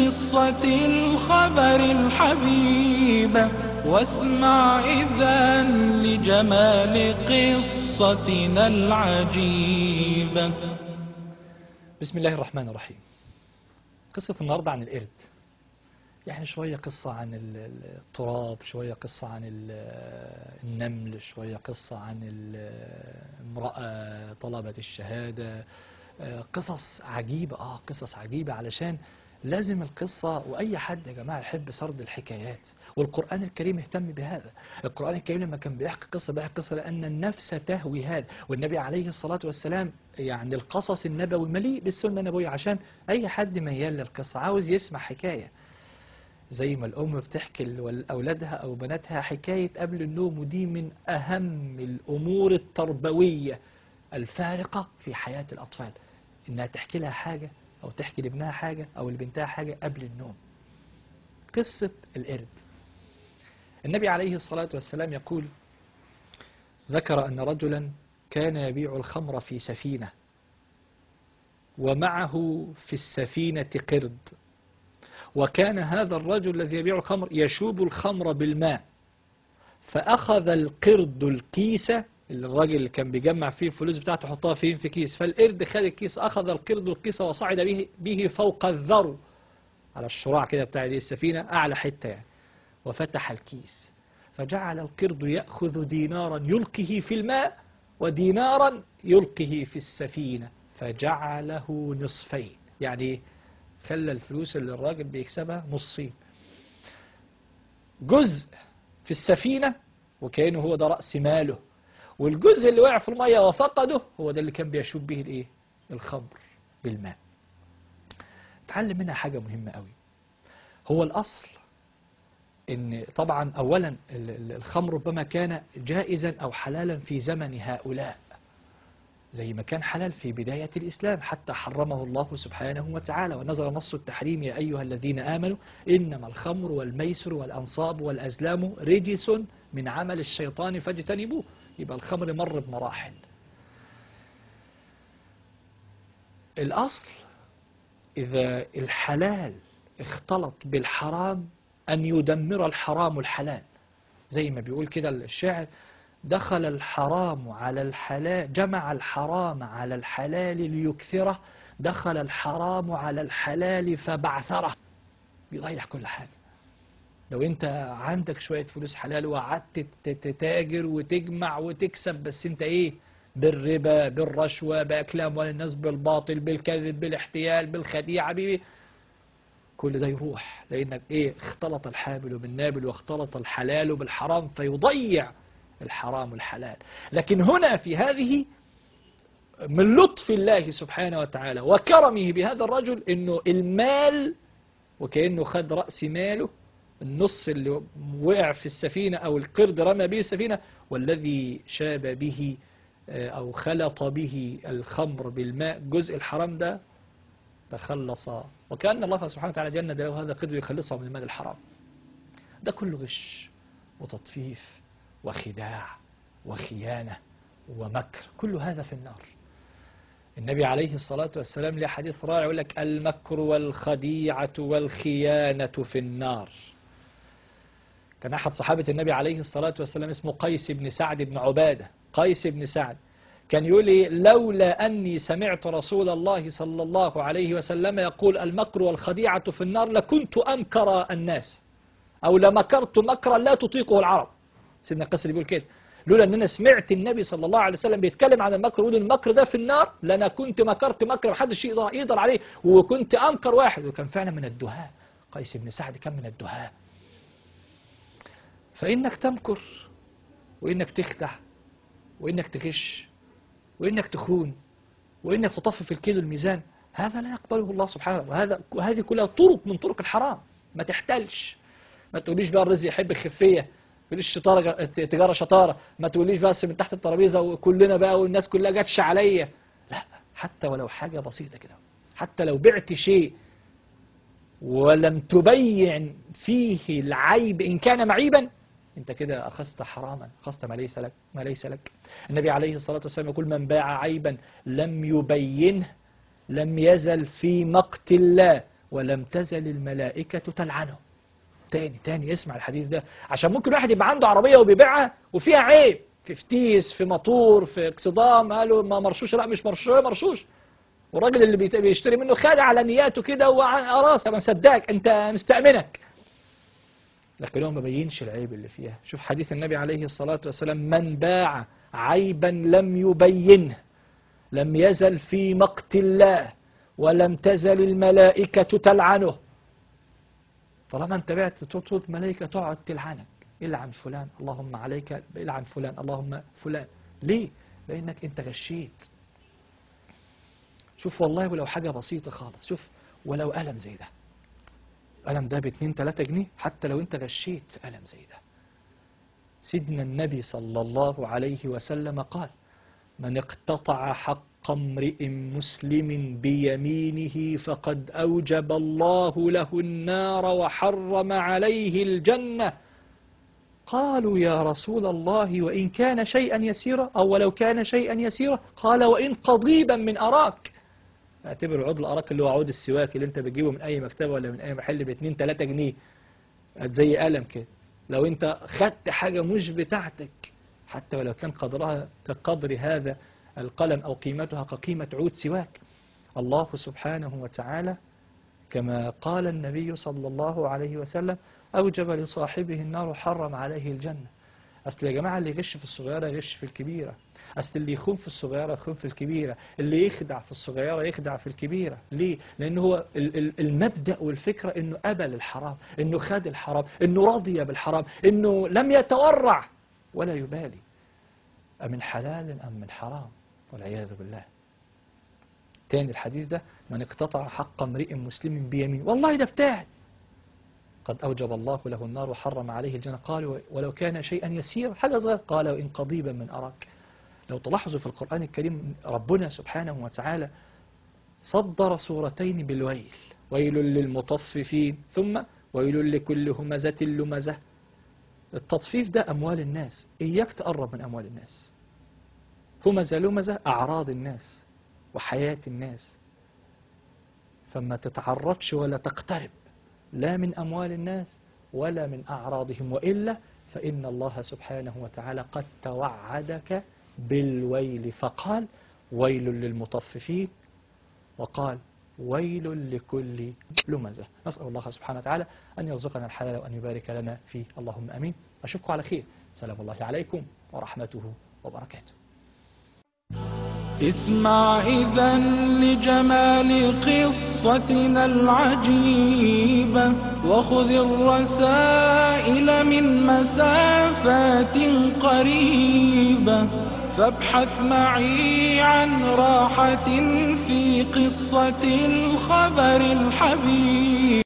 قصة الخبر الحبيب واسمع إذا لجمال قصتنا العجيبة بسم الله الرحمن الرحيم قصة النهاردة عن القرد يعني شوية قصة عن ال- ال- التراب شوية قصة عن ال- النمل شوية قصة عن ال- امرأة طلبت الشهادة آه، قصص عجيبة اه قصص عجيبة علشان لازم القصة وأي حد يا جماعة يحب سرد الحكايات والقرآن الكريم اهتم بهذا القرآن الكريم لما كان بيحكي قصة بيحكي قصة لأن النفس تهوي هذا والنبي عليه الصلاة والسلام يعني القصص النبوي مليء بالسنة النبوية عشان أي حد ميال للقصة عاوز يسمع حكاية زي ما الأم بتحكي لأولادها أو بناتها حكاية قبل النوم ودي من أهم الأمور التربوية الفارقة في حياة الأطفال إنها تحكي لها حاجة أو تحكي لابنها حاجة أو لبنتها حاجة قبل النوم قصة القرد النبي عليه الصلاة والسلام يقول ذكر أن رجلا كان يبيع الخمر في سفينة ومعه في السفينة قرد وكان هذا الرجل الذي يبيع الخمر يشوب الخمر بالماء فأخذ القرد الكيس اللي الراجل اللي كان بيجمع فيه الفلوس بتاعته حطها فين في كيس فالقرد خد الكيس أخذ القرد الكيس وصعد به, به فوق الذرو على الشراع كده بتاع دي السفينة أعلى حتة يعني وفتح الكيس فجعل القرد يأخذ دينارا يلقه في الماء ودينارا يلقه في السفينة فجعله نصفين يعني إيه؟ خلى الفلوس اللي الراجل بيكسبها نصين جزء في السفينة وكأنه هو ده رأس ماله والجزء اللي وقع في المية وفقده هو ده اللي كان بيشوب به الايه الخمر بالماء اتعلم منها حاجة مهمة قوي هو الأصل ان طبعا اولا ال- ال- الخمر ربما كان جائزا او حلالا في زمن هؤلاء زي ما كان حلال في بداية الإسلام حتى حرمه الله سبحانه وتعالى ونزل نص التحريم يا أيها الذين آمنوا إنما الخمر والميسر والأنصاب والأزلام رجس من عمل الشيطان فاجتنبوه يبقى الخمر مر بمراحل الأصل إذا الحلال اختلط بالحرام أن يدمر الحرام الحلال زي ما بيقول كده الشاعر دخل الحرام على الحلال جمع الحرام على الحلال ليكثره دخل الحرام على الحلال فبعثره بيضيع كل حاجة لو انت عندك شوية فلوس حلال وقعدت تتاجر وتجمع وتكسب بس انت ايه بالربا بالرشوة بأكل أموال الناس بالباطل بالكذب بالاحتيال بالخديعة بيه كل ده يروح لأنك ايه اختلط الحابل بالنابل واختلط الحلال بالحرام فيضيع الحرام الحلال لكن هنا في هذه من لطف الله سبحانه وتعالى وكرمه بهذا الرجل انه المال وكأنه خد رأس ماله النص اللي وقع في السفينة أو القرد رمى به السفينة والذي شاب به أو خلط به الخمر بالماء جزء الحرام ده تخلص وكأن الله سبحانه وتعالى جند له هذا القرد يخلصه من المال الحرام ده كله غش وتطفيف وخداع وخيانة ومكر كل هذا في النار النبي عليه الصلاة والسلام له حديث رائع يقول لك المكر والخديعة والخيانة في النار كان أحد صحابة النبي عليه الصلاة والسلام اسمه قيس بن سعد بن عبادة قيس بن سعد كان يقول لي لولا أني سمعت رسول الله صلى الله عليه وسلم يقول المكر والخديعة في النار لكنت أمكر الناس أو لمكرت مكرا لا تطيقه العرب سيدنا قيس اللي بيقول كده لولا ان انا سمعت النبي صلى الله عليه وسلم بيتكلم عن المكر ويقول المكر ده في النار لأنا كنت مكرت مكر محدش يقدر, يقدر عليه وكنت أمكر واحد وكان فعلا من الدهاء قيس بن سعد كان من الدهاء فإنك تمكر وإنك تخدع وإنك تغش وإنك تخون وإنك تطفف الكيلو الميزان هذا لا يقبله الله سبحانه وهذا وهذه كلها طرق من طرق الحرام ما تحتلش ما تقوليش بقى الرزق يحب الخفية تقوليش شطارة تجارة شطارة ما تقوليش بس من تحت الترابيزة وكلنا بقى والناس كلها جاتش عليا لا حتى ولو حاجة بسيطة كده حتى لو بعت شيء ولم تبين فيه العيب إن كان معيبا انت كده أخذت حراما أخذت ما ليس لك ما ليس لك النبي عليه الصلاة والسلام يقول من باع عيبا لم يبينه لم يزل في مقت الله ولم تزل الملائكة تلعنه تاني تاني اسمع الحديث ده عشان ممكن واحد يبقى عنده عربية وبيبيعها وفيها عيب في فتيس في موتور في اكسدام قالوا ما مرشوش لا مش مرشوش لا مرشوش والراجل اللي بيت- بيشتري منه خادع على نياته كده وراس ما مصدقك انت مستأمنك لكن هو ما بينش العيب اللي فيها شوف حديث النبي عليه الصلاة والسلام من باع عيبا لم يبينه لم يزل في مقت الله ولم تزل الملائكة تلعنه طالما انت بعت تطلب ملائكة تقعد تلعنك العن فلان اللهم عليك العن فلان اللهم فلان ليه؟ لأنك انت غشيت شوف والله ولو حاجة بسيطة خالص شوف ولو قلم زي ده قلم ده باتنين تلاتة جنيه حتى لو انت غشيت في قلم زي ده سيدنا النبي صلى الله عليه وسلم قال من اقتطع حق امرئ مسلم بيمينه فقد أوجب الله له النار وحرم عليه الجنة قالوا يا رسول الله وإن كان شيئا يسيرا أو ولو كان شيئا يسيرا قال وإن قضيبا من أراك اعتبر عود الأراك اللي هو عود السواك اللي انت بتجيبه من أي مكتبة ولا من أي محل باتنين تلاتة جنيه زي قلم كده لو انت خدت حاجة مش بتاعتك حتى ولو كان قدرها كقدر هذا القلم أو قيمتها كقيمة عود سواك الله سبحانه وتعالى كما قال النبي صلى الله عليه وسلم أوجب لصاحبه النار وحرم عليه الجنة أصل يا جماعة اللي يغش في الصغيرة يغش في الكبيرة أصل اللي يخون في الصغيرة يخون في الكبيرة اللي يخدع في الصغيرة يخدع في الكبيرة ليه؟ لأن هو ال- ال- المبدأ والفكرة أنه أبل الحرام أنه خد الحرام أنه رضي بالحرام أنه لم يتورع ولا يبالي أمن حلال أم من حرام والعياذ بالله تاني الحديث ده من اقتطع حق امرئ مسلم بيمين والله ده بتاعي قد أوجب الله له النار وحرم عليه الجنة قال ولو كان شيئا يسير حاجة صغيرة قال وإن قضيبا من أراك لو تلاحظوا في القرآن الكريم ربنا سبحانه وتعالى صدر سورتين بالويل ويل للمطففين ثم ويل لكل همزة لمزة التطفيف ده أموال الناس إياك تقرب من أموال الناس همزة لمزة أعراض الناس وحياة الناس فما تتعرضش ولا تقترب لا من أموال الناس ولا من أعراضهم وإلا فإن الله سبحانه وتعالى قد توعدك بالويل فقال ويل للمطففين وقال ويل لكل لمزة نسأل الله سبحانه وتعالى أن يرزقنا الحلال وأن يبارك لنا فيه اللهم أمين أشوفكم على خير سلام الله عليكم ورحمته وبركاته اسمع إذا لجمال قصتنا العجيبة وخذ الرسائل من مسافات قريبة فابحث معي عن راحة في قصة الخبر الحبيب